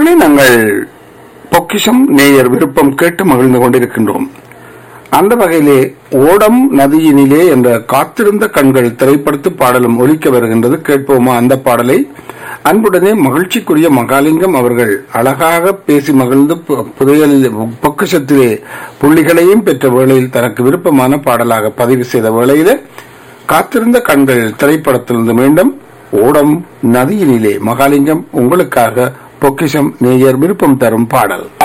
உறவுகளை நாங்கள் பொக்கிஷம் நேயர் விருப்பம் கேட்டு மகிழ்ந்து கொண்டிருக்கின்றோம் அந்த வகையிலே ஓடம் நதியினிலே என்ற காத்திருந்த கண்கள் திரைப்படத்து பாடலும் ஒலிக்க வருகின்றது கேட்போமா அந்த பாடலை அன்புடனே மகிழ்ச்சிக்குரிய மகாலிங்கம் அவர்கள் அழகாக பேசி மகிழ்ந்து பு- புதையலில் பொக்கிஷத்திலே புள்ளிகளையும் பெற்ற வேளையில் தனக்கு விருப்பமான பாடலாக பதிவு செய்த வேளையிலே காத்திருந்த கண்கள் திரைப்படத்திலிருந்து மீண்டும் ஓடம் நதியினிலே மகாலிங்கம் உங்களுக்காக பொக்கிஷம் நேயர் விருப்பம் தரும் பாடல்